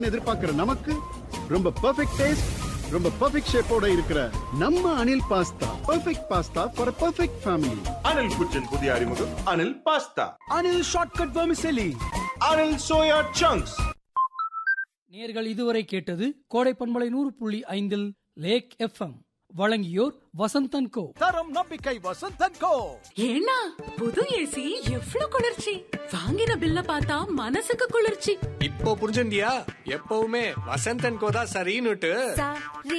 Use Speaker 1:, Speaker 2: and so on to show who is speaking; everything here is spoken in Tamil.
Speaker 1: எதிர்பார்க்கிற நமக்கு ரொம்ப பெர்ஃபெக்ட் டேஸ்ட் ரொம்ப பெர்ஃபெக்ட் ஷேப்போட இருக்கிற நம்ம Anil pasta perfect pasta for perfect family
Speaker 2: Anil குச்சின் புதிய அறிமுகம் Anil pasta
Speaker 3: Anil shortcut vermicelli
Speaker 2: Anil soya chunks
Speaker 4: நேர்கள் இதுவரை கேட்டது கோடை பண்பலை நூறு புள்ளி ஐந்தில் லேக் எஃப்எம் வழங்கியோர் வசந்தன் கோ
Speaker 3: தரம் நம்பிக்கை வசந்தன் கோ
Speaker 5: ஏன்னா புது ஏசி எவ்ளோ குளிர்ச்சி வாங்கின பில்ல பார்த்தா மனசுக்கு குளிர்ச்சி
Speaker 6: இப்போ புரிஞ்சுண்டியா எப்பவுமே வசந்தன் கோதா சரின்னுட்டு
Speaker 7: சாரி